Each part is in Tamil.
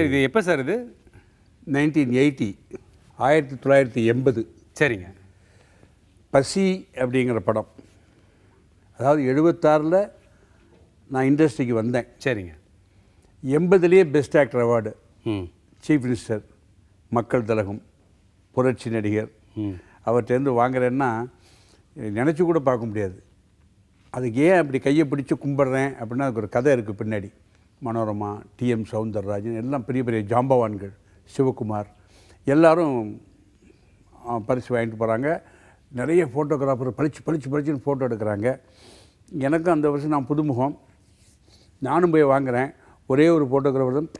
சார் இது எப்போ சார் இது நைன்டீன் எயிட்டி ஆயிரத்தி தொள்ளாயிரத்தி எண்பது சரிங்க பசி அப்படிங்கிற படம் அதாவது எழுபத்தாறில் நான் இண்டஸ்ட்ரிக்கு வந்தேன் சரிங்க எண்பதுலேயே பெஸ்ட் ஆக்டர் அவார்டு ம் சீஃப் மினிஸ்டர் மக்கள் திலகம் புரட்சி நடிகர் ம் அவர்கிட்டருந்து வாங்குறேன்னா நினச்சி கூட பார்க்க முடியாது அதுக்கு ஏன் அப்படி கையை பிடிச்சி கும்பிட்றேன் அப்படின்னா அதுக்கு ஒரு கதை இருக்குது பின்னாடி மனோரமா டிஎம் சவுந்தரராஜன் எல்லாம் பெரிய பெரிய ஜாம்பவான்கள் சிவகுமார் எல்லாரும் ஆ, பரிசு வாங்கிட்டு போகிறாங்க நிறைய ஃபோட்டோகிராஃபர் பளிச்சு பளிச்சு பளிச்சுன்னு ஃபோட்டோ எடுக்கிறாங்க எனக்கும் அந்த வருஷம் நான் புதுமுகம் நானும் போய் வாங்குறேன் ஒரே ஒரு ஃபோட்டோகிராஃபர் தான்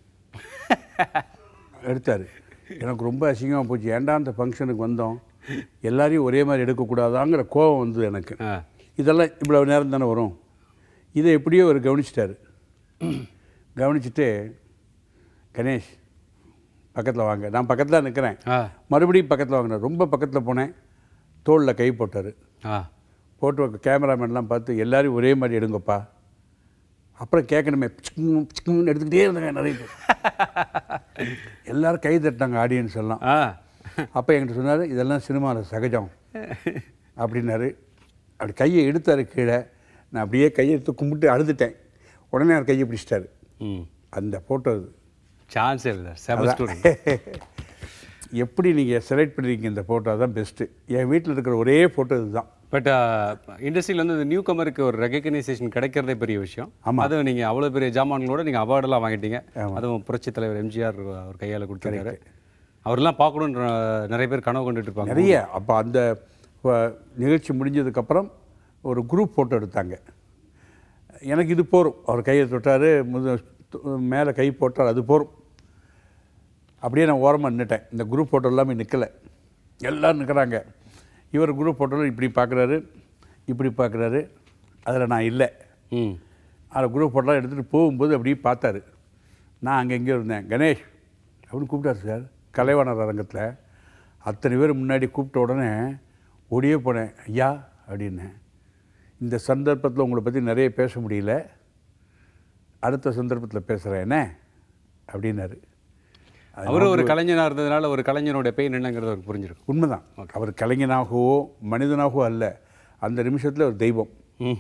எடுத்தார் எனக்கு ரொம்ப அசிங்கமாக போச்சு ஏன்டா அந்த ஃபங்க்ஷனுக்கு வந்தோம் எல்லாரையும் ஒரே மாதிரி எடுக்கக்கூடாதாங்கிற கோபம் வந்தது எனக்கு ஆ இதெல்லாம் இவ்வளவு நேரம் தானே வரும் இதை எப்படியோ அவர் கவனிச்சிட்டாரு கவனிச்சுட்டு கணேஷ் பக்கத்தில் வாங்க நான் பக்கத்தில் நிற்கிறேன் ஆ மறுபடியும் பக்கத்தில் வாங்கினேன் ரொம்ப பக்கத்தில் போனேன் தோளில் கை போட்டார் ஆ போட்டு கேமராமேன்லாம் பார்த்து எல்லாரையும் ஒரே மாதிரி எடுங்கப்பா அப்புறம் கேட்கணுமே பிச்சுக்கும் பிச்சுக்கும்னு எடுத்துக்கிட்டே இருந்தாங்க நிறைய பேர் எல்லாரும் கை தட்டினாங்க ஆடியன்ஸ் எல்லாம் ஆ அப்போ என்கிட்ட சொன்னார் இதெல்லாம் சினிமாவில் சகஜம் அப்படின்னாரு அப்படி கையை எடுத்தாரு கீழே நான் அப்படியே கையை எடுத்து கும்பிட்டு அழுதுட்டேன் உடனே அவர் கையை பிடிச்சிட்டாரு ம் அந்த ஃபோட்டோ அது சான்ஸே இல்லை செம ஸ்டோரி எப்படி நீங்கள் செலக்ட் பண்ணுறீங்க இந்த ஃபோட்டோ தான் பெஸ்ட்டு என் வீட்டில் இருக்கிற ஒரே ஃபோட்டோ இதுதான் பட் இண்டஸ்ட்ரியில் வந்து நியூ கமருக்கு ஒரு ரெகக்னைசேஷன் கிடைக்கிறதே பெரிய விஷயம் ஆமா. அதுவும் நீங்கள் அவ்வளோ பெரிய ஜாமான்களோட நீங்கள் அவார்டெல்லாம் வாங்கிட்டீங்க அதுவும் புரட்சி தலைவர் எம்ஜிஆர் அவர் கையால் கொடுத்துருக்காரு அவரெல்லாம் பார்க்கணுன்ற நிறைய பேர் கனவு கொண்டுட்டு இருப்பாங்க நிறைய அப்போ அந்த வ- நிகழ்ச்சி முடிஞ்சதுக்கப்புறம் ஒரு குரூப் ஃபோட்டோ எடுத்தாங்க எனக்கு இது போரும் அவர் கையை தொட்டார் முது மேலே கை போட்டார் அது போரும் அப்படியே நான் ஓரமாக நின்னுட்டேன் இந்த குரூப் ஃபோட்டோ எல்லாமே நிற்கலை எல்லோரும் நிற்கிறாங்க இவர் குரூப் ஃபோட்டோவில் இப்படி பார்க்குறாரு இப்படி பார்க்குறாரு அதில் நான் இல்லை ம் அதில் குரூப் ஃபோட்டோலாம் எடுத்துகிட்டு போகும்போது அப்படியே பார்த்தாரு நான் அங்கே எங்கேயோ இருந்தேன் கணேஷ் அப்படின்னு கூப்பிட்டாரு சார் கலைவாணர் அரங்கத்தில் அத்தனை பேர் முன்னாடி கூப்பிட்ட உடனே ஓடியே போனேன் ஐயா அப்படின்னேன் இந்த சந்தர்ப்பத்தில் உங்களை பற்றி நிறைய பேச முடியல அடுத்த சந்தர்ப்பத்தில் பேசுகிறேன் என்ன அப்படின்னாரு அது அவரும் ஒரு கலைஞனாக இருந்ததுனால ஒரு கலைஞனுடைய பெயின் என்னங்கிறது அவருக்கு புரிஞ்சிருக்கும் உண்மைதான் அவர் கலைஞனாகவோ மனிதனாகவோ அல்ல அந்த நிமிஷத்தில் ஒரு தெய்வம்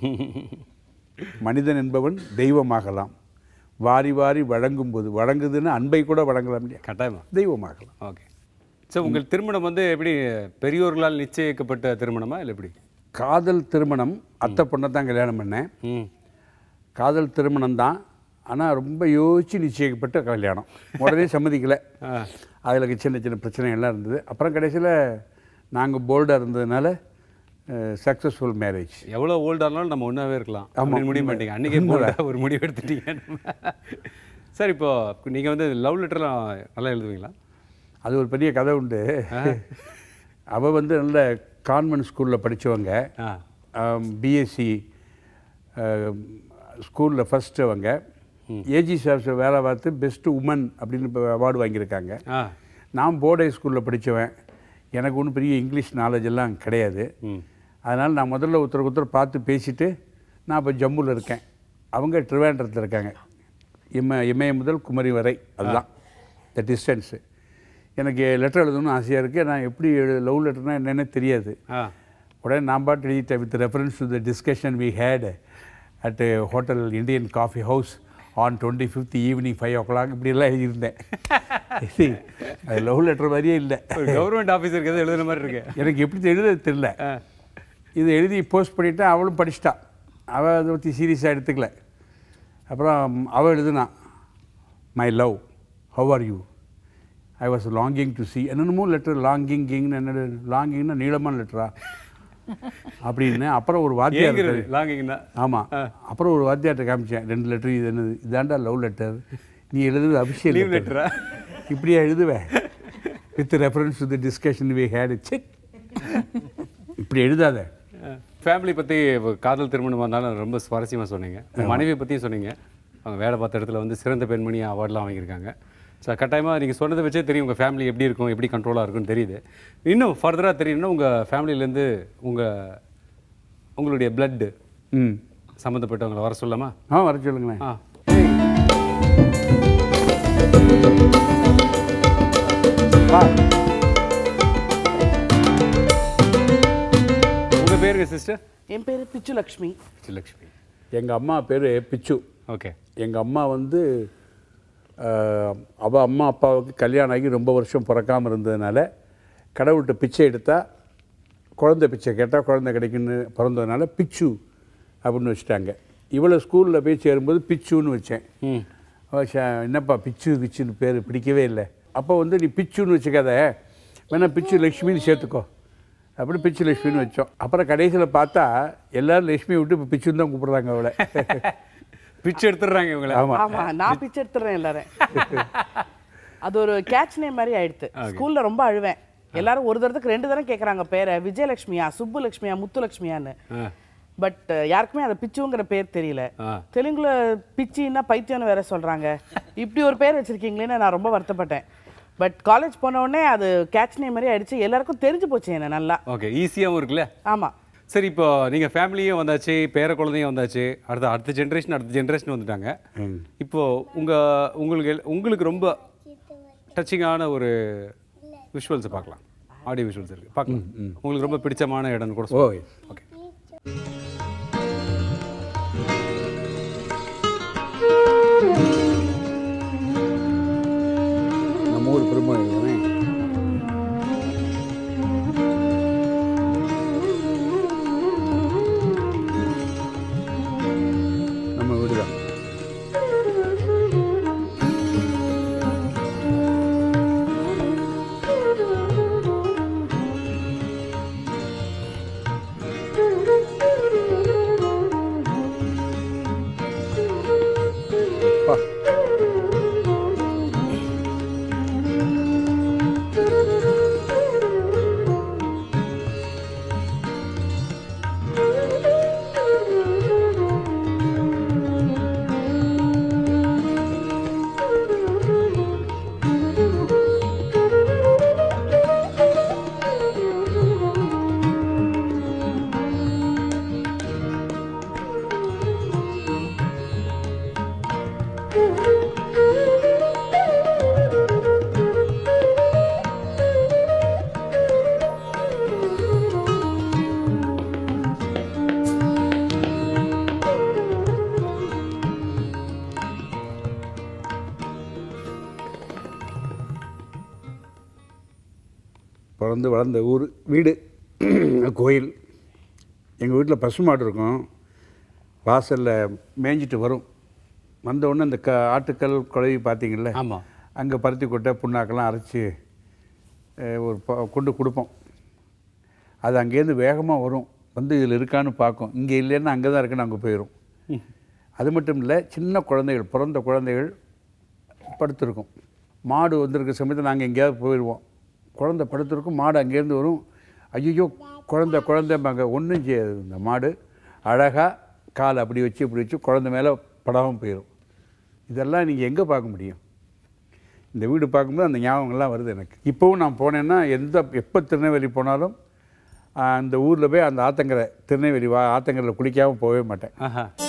மனிதன் என்பவன் தெய்வமாகலாம் வாரி வாரி வழங்கும்போது வழங்குதுன்னு அன்பை கூட வழங்கலாம் இல்லையா கட்டாயமா தெய்வமாகலாம் ஓகே ஸோ உங்கள் திருமணம் வந்து எப்படி பெரியோர்களால் நிச்சயிக்கப்பட்ட திருமணமா இல்லை எப்படி காதல் திருமணம் அத்தை பொண்ணை தான் கல்யாணம் பண்ணேன் ம் காதல் திருமணம் தான் ஆனால் ரொம்ப யோசித்து நிச்சயிக்கப்பட்ட கல்யாணம் உடனே சம்மதிக்கலை ஆ அதில் சின்ன சின்ன பிரச்சனைகள்லாம் இருந்தது அப்புறம் கடைசியில் நாங்கள் போல்டாக இருந்ததுனால சக்ஸஸ்ஃபுல் மேரேஜ் எவ்வளோ ஓல்டானாலும் நம்ம ஒன்றாவே இருக்கலாம் அப்படின்னு முடிவு பண்ணிட்டீங்க அன்றைக்கே போல ஒரு முடிவு எடுத்துட்டீங்க சார் இப்போ நீங்கள் வந்து லவ் லெட்டர்லாம் நல்லா எழுதுவீங்களா அது ஒரு பெரிய கதை உண்டு அவள் வந்து நல்ல கான்வென்ட் ஸ்கூலில் படித்தவங்க ஆ பிஎஸ்சி ஸ்கூலில் ஃபஸ்ட்டு அவங்க ஏஜி சாப்ஸ் வேலை பார்த்து பெஸ்ட்டு உமன் அப்படின்னு இப்போ அவார்டு வாங்கியிருக்காங்க ஆ நான் போர்டை ஸ்கூலில் படித்தவன் எனக்கு ஒன்றும் பெரிய இங்கிலீஷ் நாலேஜ் எல்லாம் கிடையாது ம் அதனால் நான் முதல்ல ஒருத்தருக்கு ஒருத்தர் பார்த்து பேசிட்டு நான் இப்போ ஜம்முவில் இருக்கேன் அவங்க ட்ரிவாண்ட்ரத்தில் இருக்காங்க இம இமய முதல் குமரி வரை அதுதான் த டிஸ்டன்ஸு எனக்கு லெட்டர் எழுதணும்னு ஆசையாக இருக்குது நான் எப்படி எழு லவ் லெட்டர்னால் என்னென்னு தெரியாது ஆ உடனே நான் பாட்டு எழுதிட்டேன் with reference to the discussion we had at hotel Indian coffee house on twenty fifth evening five o'clock இப்படியெல்லாம் எழுதியிருந்தேன் இது அது லவ் லெட்டர் மாதிரியே இல்லை ஒரு கவர்மெண்ட் ஆஃபீஸருக்கு எதுவும் எழுதுன மாதிரி இருக்கு எனக்கு எப்படி எழுத தெரியல ஆ இது எழுதி போஸ்ட் பண்ணிவிட்டு அவளும் படிச்சிட்டா அவள் அதை பற்றி சீரியஸாக எடுத்துக்கல அப்புறம் அவள் எழுதுனா my love how are you I was longing to see என்னென்னமோ லெட்டர் லாங்கிங் கிங்னு என்ன லாங்கிங்னா நீளமான லெட்டரா அப்படின்னு அப்புறம் ஒரு வாத்தியார் ஏங்குறது லாங்கிங்கன்னா ஆமாம் அப்புறம் ஒரு வாத்தியார்ட்ட காமிச்சேன் ரெண்டு லெட்டர் இது என்னது இதாண்டா லவ் லெட்டர் நீ எழுதுறது அபிஷேக் லீவ் லெட்டர் லெட்டரா இப்படியா எழுதுவேன் with reference to the discussion we had செக் இப்படி எழுதாத ஃபேமிலி பற்றி காதல் திருமணமாக இருந்தாலும் ரொம்ப சுவாரஸ்யமாக சொன்னீங்க உங்க மனைவியை பற்றியும் சொன்னீங்க அவங்க வேலை பார்த்த இடத்துல வந்து சிறந்த பெண்மணி அவார்ட்லாம் வாங்கியிருக்காங்க ஸோ கட்டாயமாக நீங்கள் சொன்னதை வச்சே தெரியும் உங்கள் ஃபேமிலி எப்படி இருக்கும் எப்படி கண்ட்ரோலாக இருக்கும்னு தெரியுது இன்னும் ஃபர்தராக தெரியணும்னா உங்கள் ஃபேமிலியிலேருந்து உங்கள் உங்களுடைய பிளட்டு ம் சம்மந்தப்பட்டவங்களை வர சொல்லாமா ஆ வர சொல்லுங்களேன் ஆ வா உங்கள் பேருங்க சிஸ்டர் என் பேர் பிச்சு லக்ஷ்மி விஜயலட்சுமி எங்கள் அம்மா பேர் பிச்சு ஓகே எங்கள் அம்மா வந்து ஆஹ், அவ அம்மா அப்பாவுக்கு கல்யாணம் ஆகி ரொம்ப வருஷம் பிறக்காமல் இருந்ததுனால கடவுள்கிட்ட பிச்சை எடுத்தால் குழந்தை பிச்சை கேட்டால் குழந்தை கிடைக்குன்னு பிறந்ததுனால பிச்சு அப்படின்னு வச்சுட்டாங்க இவ்வளோ ஸ்கூலில் போய் சேரும்போது பிச்சுன்னு வச்சேன் ம் அவ ச- என்னப்பா பிச்சு பிச்சுன்னு பேர் பிடிக்கவே இல்லை அப்போ வந்து நீ பிச்சுன்னு வச்சுக்காத வேணா பிச்சு லக்ஷ்மின்னு சேர்த்துக்கோ அப்படி பிச்சு லக்ஷ்மின்னு வச்சோம் அப்புறம் கடைசியில் பார்த்தா எல்லாரும் லக்ஷ்மியை விட்டு இப்போ பிச்சுன்னு தான் கூப்பிடுறாங்க அவளை பிச்சு எடுத்துடுறாங்க இவங்கள ஆமாம் ஆமா நான் பிச்சை எடுத்துறேன் எல்லாரும் அது ஒரு கேட்ச் நேம் மாதிரி ஆயிடுத்து ஸ்கூல்ல ரொம்ப அழுவேன் எல்லாரும் ஒரு தடத்துக்கு ரெண்டு தடவை கேக்குறாங்க பேரை விஜயலட்சுமியா சுப்புலட்சுமியா முத்துலட்சுமியான்னு ஆ பட் யாருக்குமே அந்த பிச்சுங்கிற பேர் தெரியல ஆ. தெலுங்குல பிச்சின்னா பைத்தியம்னு வேற சொல்றாங்க இப்படி ஒரு பேர் வச்சிருக்கீங்களேன்னு நான் ரொம்ப வருத்தப்பட்டேன் பட் காலேஜ் போன உடனே அது கேட்ச் நேம் மாதிரி ஆயிடுச்சு எல்லாருக்கும் தெரிஞ்சு போச்சு என்ன நல்லா ஓகே ஈஸியாகவும் இருக்குல்ல ஆமா சரி இப்போ நீங்கள் ஃபேமிலியும் வந்தாச்சு பேர குழந்தையும் வந்தாச்சு அடுத்த அடுத்த ஜென்ரேஷன் அடுத்த ஜென்ரேஷன் வந்துட்டாங்க இப்போ உங்கள் உங்களுக்கு எல்- உங்களுக்கு ரொம்ப டச்சிங்கான ஒரு விஷுவல்ஸை பார்க்கலாம் ஆடியோ விஷுவல்ஸ் இருக்குது பார்க்கலாம் உங்களுக்கு ரொம்ப பிடிச்சமான இடம்னு கூட ஓ சொல்லுங்க ஓகே நம்ம ஊர் பெருமாள் தானே நம்ம வீடு தான் பா பிறந்து வளர்ந்த ஊர் வீடு கோயில் எங்கள் வீட்டில் பசுமாடு இருக்கும் வாசலில் மேய்ஞ்சிட்டு வரும் வந்த உடனே இந்த க ஆட்டுக்கல் குழவி பார்த்தீங்கல்ல ஆமாம் அங்கே பருத்தி கொட்டை புண்ணாக்கெல்லாம் அரைச்சி அஹ், ஒரு ப- கொண்டு கொடுப்போம் அது அங்கேருந்து வேகமாக வரும் வந்து இதில் இருக்கான்னு பார்க்கும் இங்கே இல்லைன்னா அங்கே தான் இருக்குன்னு அங்கே போயிடும் அது மட்டும் இல்லை சின்ன குழந்தைகள் பிறந்த குழந்தைகள் படுத்திருக்கும் மாடு வந்திருக்க சமயத்தில் நாங்கள் எங்கேயாவது போயிடுவோம் குழந்தை படுத்திருக்கும் மாடு அங்கேருந்து வரும் ஐயோ குழந்தை குழந்தைம்பாங்க ஒன்றும் செய்யாது இந்த மாடு அழகாக கால் அப்படி வச்சு இப்படி வச்சு குழந்தை மேலே படாமல் போயிடும் இதெல்லாம் நீங்கள் எங்கே பார்க்க முடியும் இந்த வீடு பார்க்கும்போது அந்த ஞாபகங்கள்லாம் வருது எனக்கு இப்போவும் நான் போனேன்னா எந்த எப்போ திருநெல்வேலி போனாலும் ஆஹ், அந்த ஊரில் போய் அந்த ஆத்தங்கரை திருநெல்வேலி வா ஆத்தங்கரையில் குளிக்காமல் போகவே மாட்டேன் ஆஹா